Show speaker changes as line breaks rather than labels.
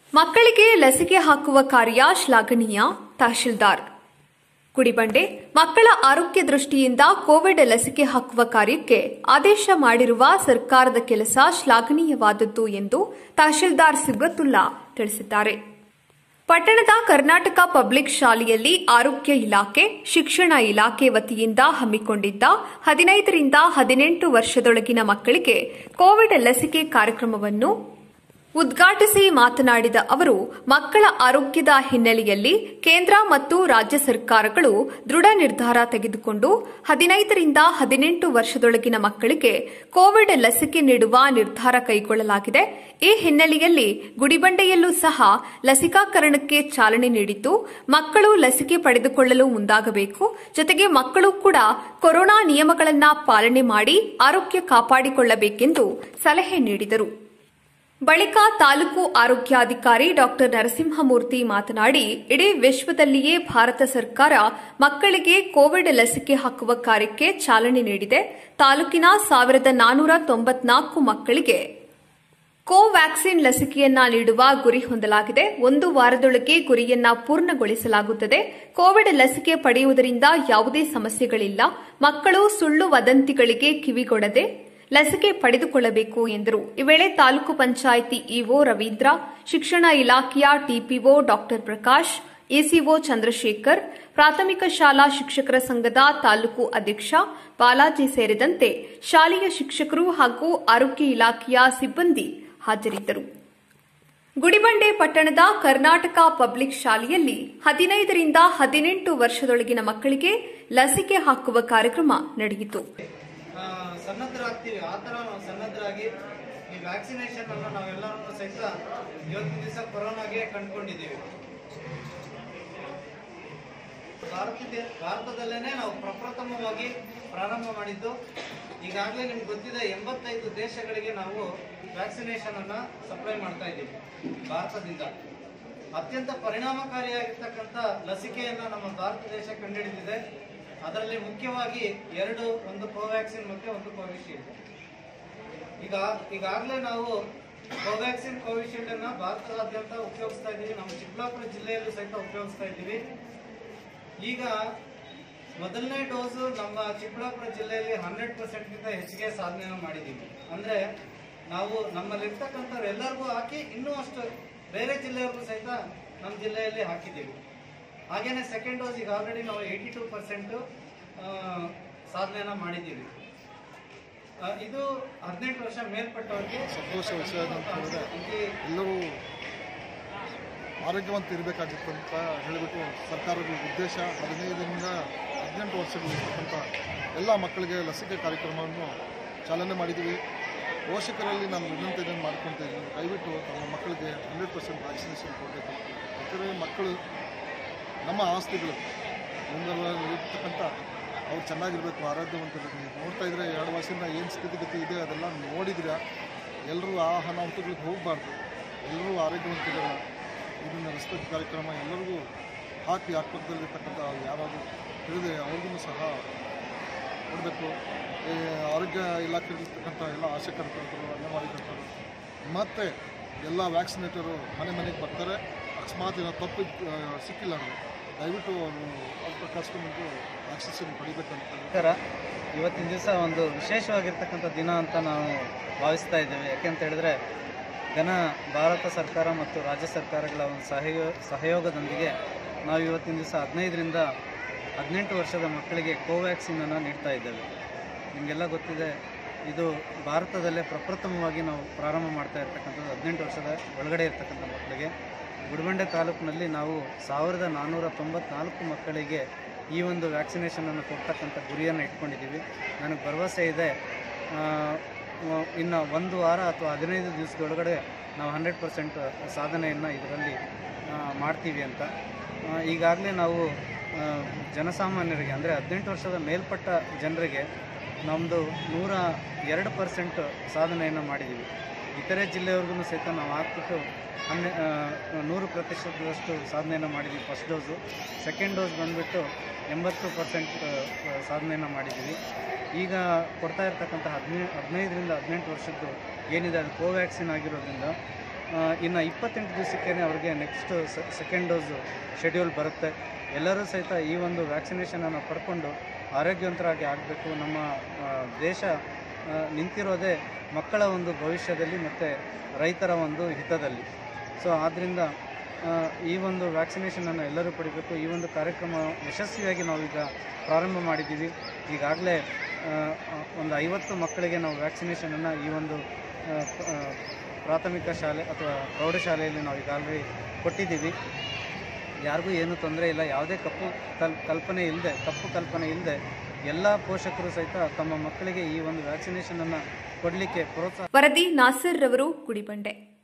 ಮಕ್ಕಳಿಗೆ ಲಸಿಕೆ ಹಾಕುವ ಕಾರ್ಯ ಶ್ಲಾಘನೀಯ ತಹಶೀಲ್ದಾರ್ ಗುಡಿಬಂಡೆ ಮಕ್ಕಳ ಆರೋಗ್ಯ ದೃಷ್ಟಿಯಿಂದ ಕೋವಿಡ್ ಲಸಿಕೆ ಹಾಕುವ ಕಾರ್ಯಕ್ಕೆ ಆದೇಶ ಮಾಡಿರುವ ಸರ್ಕಾರದ ಕೆಲಸ ಶ್ಲಾಘನೀಯವಾದದ್ದು ಎಂದು ತಹಶೀಲ್ದಾರ್ ಸಿಬ್ಗತ್ತುಲ್ಲಾ ತಿಳಿಸಿದ್ದಾರೆ ಪಟ್ಟಣದ ಕರ್ನಾಟಕ ಪಬ್ಲಿಕ್ ಶಾಲೆಯಲ್ಲಿ ಆರೋಗ್ಯ ಇಲಾಖೆ ಶಿಕ್ಷಣ ಇಲಾಖೆ ವತಿಯಿಂದ ಹಮ್ಮಿಕೊಂಡಿದ್ದ ಹದಿನೈದರಿಂದ ಹದಿನೆಂಟು ವರ್ಷದೊಳಗಿನ ಮಕ್ಕಳಿಗೆ ಕೋವಿಡ್ ಲಸಿಕೆ ಕಾರ್ಯಕ್ರಮವನ್ನು ಉದ್ಘಾಟಿಸಿ ಮಾತನಾಡಿದ ಅವರು ಮಕ್ಕಳ ಆರೋಗ್ಯದ ಹಿನ್ನೆಲೆಯಲ್ಲಿ ಕೇಂದ್ರ ಮತ್ತು ರಾಜ್ಯ ಸರ್ಕಾರಗಳು ದೃಢ ನಿರ್ಧಾರ ತೆಗೆದುಕೊಂಡು ಹದಿನೈದರಿಂದ ಹದಿನೆಂಟು ವರ್ಷದೊಳಗಿನ ಮಕ್ಕಳಿಗೆ ಕೋವಿಡ್ ಲಸಿಕೆ ನೀಡುವ ನಿರ್ಧಾರ ಕೈಗೊಳ್ಳಲಾಗಿದೆ ಈ ಹಿನ್ನೆಲೆಯಲ್ಲಿ ಗುಡಿಬಂಡೆಯಲ್ಲೂ ಸಹ ಲಸಿಕಾಕರಣಕ್ಕೆ ಚಾಲನೆ ನೀಡಿದ್ದು ಮಕ್ಕಳು ಲಸಿಕೆ ಪಡೆದುಕೊಳ್ಳಲು ಮುಂದಾಗಬೇಕು ಜೊತೆಗೆ ಮಕ್ಕಳು ಕೂಡ ಕೊರೋನಾ ನಿಯಮಗಳನ್ನು ಪಾಲನೆ ಮಾಡಿ ಆರೋಗ್ಯ ಕಾಪಾಡಿಕೊಳ್ಳಬೇಕೆಂದು ಸಲಹೆ ನೀಡಿದರು ಬಳಿಕ ತಾಲೂಕು ಆರೋಗ್ಯಾಧಿಕಾರಿ ಡಾ ನರಸಿಂಹಮೂರ್ತಿ ಮಾತನಾಡಿ ಇಡೀ ವಿಶ್ವದಲ್ಲಿಯೇ ಭಾರತ ಸರ್ಕಾರ ಮಕ್ಕಳಿಗೆ ಕೋವಿಡ್ ಲಸಿಕೆ ಹಾಕುವ ಕಾರ್ಯಕ್ಕೆ ಚಾಲನೆ ನೀಡಿದೆ ತಾಲೂಕಿನ ಸಾವಿರದ ನಾನೂರ ತೊಂಬತ್ನಾಲ್ಕು ಮಕ್ಕಳಿಗೆ ಕೋವ್ಯಾಕ್ಸಿನ್ ಲಸಿಕೆಯನ್ನ ನೀಡುವ ಗುರಿ ಹೊಂದಲಾಗಿದೆ ಒಂದು ವಾರದೊಳಗೆ ಗುರಿಯನ್ನ ಪೂರ್ಣಗೊಳಿಸಲಾಗುತ್ತದೆ ಕೋವಿಡ್ ಲಸಿಕೆ ಪಡೆಯುವುದರಿಂದ ಯಾವುದೇ ಸಮಸ್ಯೆಗಳಿಲ್ಲ ಮಕ್ಕಳು ಸುಳ್ಳು ವದಂತಿಗಳಿಗೆ ಕಿವಿಗೊಡದೆ ಲಸಿಕೆ ಪಡೆದುಕೊಳ್ಳಬೇಕು ಎಂದರು ಈ ವೇಳೆ ತಾಲೂಕು ಪಂಚಾಯಿತಿ ಇಒ ರವೀಂದ್ರ ಶಿಕ್ಷಣ ಇಲಾಖೆಯ ಟಿಪಿಒ ಡಾ ಪ್ರಕಾಶ್ ಎಸಿಒ ಚಂದ್ರಶೇಖರ್ ಪ್ರಾಥಮಿಕ ಶಾಲಾ ಶಿಕ್ಷಕರ ಸಂಘದ ತಾಲೂಕು ಅಧ್ಯಕ್ಷ ಬಾಲಾಜಿ ಸೇರಿದಂತೆ ಶಾಲೆಯ ಶಿಕ್ಷಕರು ಹಾಗೂ ಆರೋಗ್ಯ ಇಲಾಖೆಯ ಸಿಬ್ಬಂದಿ ಹಾಜರಿದ್ದರು ಗುಡಿಬಂಡೆ ಪಟ್ಟಣದ ಕರ್ನಾಟಕ ಪಬ್ಲಿಕ್ ಶಾಲೆಯಲ್ಲಿ ಹದಿನೈದರಿಂದ ಹದಿನೆಂಟು ವರ್ಷದೊಳಗಿನ ಮಕ್ಕಳಿಗೆ ಲಸಿಕೆ ಹಾಕುವ ಕಾರ್ಯಕ್ರಮ ನಡೆಯಿತು
ಆ, ಸನ್ನದ್ಧರಾಗ್ತೀವಿ ಆ ಥರ ನಾವು ಸನ್ನದ್ಧರಾಗಿ ಈ ವ್ಯಾಕ್ಸಿನೇಷನ್ ಅನ್ನು ನಾವೆಲ್ಲರೂ ಸಹಿತ ಇವತ್ತಿನ ದಿವಸ ಕೊರೋನಾಗೆ ಕಂಡುಕೊಂಡಿದ್ದೀವಿ ಭಾರತದ ಭಾರತದಲ್ಲೇನೆ ನಾವು ಪ್ರಪ್ರಥಮವಾಗಿ ಪ್ರಾರಂಭ ಮಾಡಿದ್ದು ಈಗಾಗಲೇ ನಿಮ್ಗೆ ಗೊತ್ತಿದೆ ಎಂಬತ್ತೈದು ದೇಶಗಳಿಗೆ ನಾವು ವ್ಯಾಕ್ಸಿನೇಷನ್ ಅನ್ನ ಸಪ್ಲೈ ಮಾಡ್ತಾ ಇದ್ದೀವಿ ಭಾರತದಿಂದ ಅತ್ಯಂತ ಪರಿಣಾಮಕಾರಿಯಾಗಿರ್ತಕ್ಕಂಥ ಲಸಿಕೆಯನ್ನ ನಮ್ಮ ಭಾರತ ದೇಶ ಕಂಡುಹಿಡಿದಿದೆ ಅದರಲ್ಲಿ ಮುಖ್ಯವಾಗಿ ಎರಡು ಒಂದು ಕೋವ್ಯಾಕ್ಸಿನ್ ಮತ್ತೆ ಒಂದು ಕೋವಿಶೀಲ್ಡ್ ಈಗ ಈಗಾಗಲೇ ನಾವು ಕೋವ್ಯಾಕ್ಸಿನ್ ಕೋವಿಶೀಲ್ಡ್ ಅನ್ನ ಭಾರತದಾದ್ಯಂತ ಉಪಯೋಗಿಸ್ತಾ ಇದ್ದೀವಿ ನಮ್ಮ ಚಿಕ್ಕಬಳ್ಳಾಪುರ ಜಿಲ್ಲೆಯಲ್ಲೂ ಸಹಿತ ಉಪಯೋಗಿಸ್ತಾ ಇದ್ದೀವಿ ಈಗ ಮೊದಲನೇ ಡೋಸು ನಮ್ಮ ಚಿಕ್ಕಬಳ್ಳಾಪುರ ಜಿಲ್ಲೆಯಲ್ಲಿ ಹಂಡ್ರೆಡ್ ಪರ್ಸೆಂಟ್ಗಿಂತ ಹೆಚ್ಚಿಗೆ ಸಾಧನೆಯನ್ನು ಮಾಡಿದ್ದೀವಿ ಅಂದ್ರೆ ನಾವು ನಮ್ಮಲ್ಲಿರ್ತಕ್ಕಂಥವ್ರು ಎಲ್ಲರಿಗೂ ಹಾಕಿ ಇನ್ನೂ ಅಷ್ಟು ಬೇರೆ ಜಿಲ್ಲೆಯವ್ರಿಗೂ ಸಹಿತ ನಮ್ಮ ಜಿಲ್ಲೆಯಲ್ಲಿ ಹಾಕಿದ್ದೀವಿ ಹಾಗೇನೆ ಸೆಕೆಂಡ್ ಡೋಸ್ ಈಗ ಆಲ್ರೆಡಿ ನಾವು ಏಯ್ಟಿ ಟೂ ಪರ್ಸೆಂಟ್ ಸಾಧನೆಯನ್ನ ಮಾಡಿದ್ದೀವಿ ಆ, ಇದು ಹದಿನೆಂಟು ವರ್ಷ ಮೇಲ್ಪಟ್ಟವರಿಗೆ
ಸಂತೋಷ ವಿಷಯ ಏನಂತ ಹೇಳಿದ್ರೆ
ಈ-
ಎಲ್ಲರೂ ಆರೋಗ್ಯವಂತ ಇರಬೇಕಾಗಿತ್ತು ಅಂತ ಹೇಳಿಬಿಟ್ಟು ಸರ್ಕಾರದ ಉದ್ದೇಶ ಹದಿನೈದರಿಂದ ಹದಿನೆಂಟು ವರ್ಷಗಳು ಇರ್ತಕ್ಕಂಥ ಎಲ್ಲ ಮಕ್ಕಳಿಗೆ ಲಸಿಕೆ ಕಾರ್ಯಕ್ರಮವನ್ನು ಚಾಲನೆ ಮಾಡಿದ್ದೀವಿ ಪೋಷಕರಲ್ಲಿ ನಾನು ವಿನಂತಿಯನ್ನು ಮಾಡ್ಕೊತಾ ಇದ್ದೀನಿ ದಯವಿಟ್ಟು ತಮ್ಮ ಮಕ್ಕಳಿಗೆ ಹಂಡ್ರೆಡ್ ಪರ್ಸೆಂಟ್ ವ್ಯಾಕ್ಸಿನೇಷನ್ ಕೊಡಬೇಕು ಯಾಕಂದರೆ ಮಕ್ಕಳು ನಮ್ಮ ಆಸ್ತಿಗಳು ಮುಂದರಲ್ಲಿ ಇರ್ತಕ್ಕಂಥ ಅವ್ರು ಚೆನ್ನಾಗಿರಬೇಕು ಆರೋಗ್ಯವಂತರು ನೀವು ನೋಡ್ತಾ ಇದ್ರೆ ಎರಡು ವರ್ಷದಿಂದ ಏನು ಸ್ಥಿತಿಗತಿ ಇದೆ ಅದೆಲ್ಲ ನೋಡಿದ್ರೆ ಎಲ್ಲರೂ ಆ ಅನಾಹುತಗಳಿಗೆ ಹೋಗಬಾರ್ದು ಎಲ್ಲರೂ ಆರೋಗ್ಯವಂತಿದ್ದಾರೆ ಇದನ್ನು ರಸ್ತೆ ಕಾರ್ಯಕ್ರಮ ಎಲ್ಲರಿಗೂ ಹಾಕಿ ಅಕ್ಕಪಕ್ಕದಲ್ಲಿರ್ತಕ್ಕಂಥ ಯಾರಾದರೂ ತಿಳಿದ್ರೆ ಅವ್ರಿಗೂ ಸಹ ಕೊಡಬೇಕು ಈ ಆರೋಗ್ಯ ಇಲಾಖೆಯಲ್ಲಿರ್ತಕ್ಕಂಥ ಎಲ್ಲ ಆಶಾ ಕಾರ್ಯಕರ್ತರು ಅಂಗನವಾಡಿ ಕರ್ತರು ಮತ್ತು ಎಲ್ಲ ವ್ಯಾಕ್ಸಿನೇಟರು ಮನೆ ಮನೆಗೆ ಬರ್ತಾರೆ ಅಕಸ್ಮಾತ್ ಏನೋ ತಪ್ಪು ಆ, ಸಿಕ್ಕಿಲ್ಲ ಅಂದರೆ ದಯವಿಟ್ಟು ಅವರು ಅವ್ರ ಕಸ್ಟಮರ್ಗೆ ವ್ಯಾಕ್ಸಿನೇಷನ್ ಪಡಿಬೇಕಂತ
ಸರ್ಕಾರ ಇವತ್ತಿನ ದಿವಸ ಒಂದು ವಿಶೇಷವಾಗಿರ್ತಕ್ಕಂಥ ದಿನ ಅಂತ ನಾವು ಭಾವಿಸ್ತಾ ಇದ್ದೇವೆ ಯಾಕೆಂತ ಹೇಳಿದ್ರೆ ಘನ ಭಾರತ ಸರ್ಕಾರ ಮತ್ತು ರಾಜ್ಯ ಸರ್ಕಾರಗಳ ಒಂದು ಸಹಯೋ ಸಹಯೋಗದೊಂದಿಗೆ ನಾವು ಇವತ್ತಿನ ದಿವಸ ಹದಿನೈದರಿಂದ ಹದಿನೆಂಟು ವರ್ಷದ ಮಕ್ಕಳಿಗೆ ಕೋವ್ಯಾಕ್ಸಿನನ್ನು ನೀಡ್ತಾ ಇದ್ದೇವೆ ನಿಮಗೆಲ್ಲ ಗೊತ್ತಿದೆ ಇದು ಭಾರತದಲ್ಲೇ ಪ್ರಪ್ರಥಮವಾಗಿ ನಾವು ಪ್ರಾರಂಭ ಮಾಡ್ತಾ ಇರ್ತಕ್ಕಂಥದ್ದು ಹದಿನೆಂಟು ವರ್ಷದ ಒಳಗಡೆ ಇರ್ತಕ್ಕಂಥ ಮಕ್ಕಳಿಗೆ ಗುಡಿಬಂಡೆ ತಾಲೂಕಿನಲ್ಲಿ ನಾವು ಸಾವಿರದ ನಾನ್ನೂರ ತೊಂಬತ್ನಾಲ್ಕು ಮಕ್ಕಳಿಗೆ ಈ ಒಂದು ವ್ಯಾಕ್ಸಿನೇಷನನ್ನು ಕೊಡ್ತಕ್ಕಂಥ ಗುರಿಯನ್ನು ಇಟ್ಕೊಂಡಿದ್ದೀವಿ ನನಗೆ ಭರವಸೆ ಇದೆ ಆ, ವ- ಇನ್ನು ಒಂದು ವಾರ ಅಥವಾ ಹದಿನೈದು ದಿವಸದೊಳಗಡೆ ನಾವು ಹಂಡ್ರೆಡ್ ಪರ್ಸೆಂಟ್ ಸಾಧನೆಯನ್ನು ಇದರಲ್ಲಿ ಆ, ಮಾಡ್ತೀವಿ ಅಂತ ಈಗಾಗಲೇ ನಾವು ಆ, ಜನಸಾಮಾನ್ಯರಿಗೆ ಅಂದರೆ ಹದಿನೆಂಟು ವರ್ಷದ ಮೇಲ್ಪಟ್ಟ ಜನರಿಗೆ ನಮ್ಮದು ನೂರ ಎರಡು ಪರ್ಸೆಂಟ್ ಸಾಧನೆಯನ್ನು ಮಾಡಿದ್ದೀವಿ ಇತರೆ ಜಿಲ್ಲೆಯವ್ರಿಗೂ ಸಹಿತ ನಾವು ಹಾಕ್ಬಿಟ್ಟು ಹನ್ನೆ ಆ, ನೂರು ಪ್ರತಿಶತದಷ್ಟು ಸಾಧನೆಯನ್ನು ಮಾಡಿದ್ದೀವಿ ಫಸ್ಟ್ ಡೋಸು ಸೆಕೆಂಡ್ ಡೋಸ್ ಬಂದುಬಿಟ್ಟು ಎಂಬತ್ತು ಪರ್ಸೆಂಟ್ ಸಾಧನೆಯನ್ನು ಮಾಡಿದ್ದೀವಿ ಈಗ ಕೊಡ್ತಾ ಇರ್ತಕ್ಕಂಥ ಹದಿನೈ ಹದಿನೈದರಿಂದ ಹದಿನೆಂಟು ವರ್ಷದ್ದು ಏನಿದೆ ಅದು ಕೋವ್ಯಾಕ್ಸಿನ್ ಆಗಿರೋದ್ರಿಂದ ಇನ್ನು ಇಪ್ಪತ್ತೆಂಟು ದಿವಸಕ್ಕೇ ಅವ್ರಿಗೆ ನೆಕ್ಸ್ಟ್ ಸೆಕೆಂಡ್ ಡೋಸು ಶೆಡ್ಯೂಲ್ ಬರುತ್ತೆ ಎಲ್ಲರೂ ಸಹಿತ ಈ ಒಂದು ವ್ಯಾಕ್ಸಿನೇಷನನ್ನು ಪಡ್ಕೊಂಡು ಆರೋಗ್ಯವಂತರಾಗಿ ಆಗಬೇಕು ನಮ್ಮ ಆ, ದೇಶ ಆ, ನಿಂತಿರೋದೇ ಮಕ್ಕಳ ಒಂದು ಭವಿಷ್ಯದಲ್ಲಿ ಮತ್ತು ರೈತರ ಒಂದು ಹಿತದಲ್ಲಿ ಸೊ ಆದ್ದರಿಂದ ಆ, ಈ ಒಂದು ವ್ಯಾಕ್ಸಿನೇಷನನ್ನು ಎಲ್ಲರೂ ಪಡಿಬೇಕು ಈ ಒಂದು ಕಾರ್ಯಕ್ರಮ ಯಶಸ್ವಿಯಾಗಿ ನಾವೀಗ ಪ್ರಾರಂಭ ಮಾಡಿದ್ದೀವಿ ಈಗಾಗಲೇ ಒಂದು ಐವತ್ತು ಮಕ್ಕಳಿಗೆ ನಾವು ವ್ಯಾಕ್ಸಿನೇಷನನ್ನು ಈ ಒಂದು ಆ, ಆ, ಪ್ರಾಥಮಿಕ ಶಾಲೆ ಅಥವಾ ಪ್ರೌಢಶಾಲೆಯಲ್ಲಿ ನಾವು ಈಗಾಗಲೇ ಕೊಟ್ಟಿದ್ದೀವಿ ಯಾರಿಗೂ ಏನೂ ತೊಂದರೆ ಇಲ್ಲ ಯಾವುದೇ ಕಪ್ಪು ಕಲ್ ಕಲ್ಪನೆ ಇಲ್ಲದೆ ತಪ್ಪು ಕಲ್ಪನೆ ಇಲ್ಲದೆ ಎಲ್ಲ ಪೋಷಕರು ಸಹಿತ ತಮ್ಮ ಮಕ್ಕಳಿಗೆ ಈ ಒಂದು ವ್ಯಾಕ್ಸಿನೇಷನನ್ನು ಕೊಡಲಿಕ್ಕೆ ಪ್ರೋತ್ಸಾಹ
ವರದಿ ನಾಸಿರ್ ರವರು ಗುಡಿಬಂಡೆ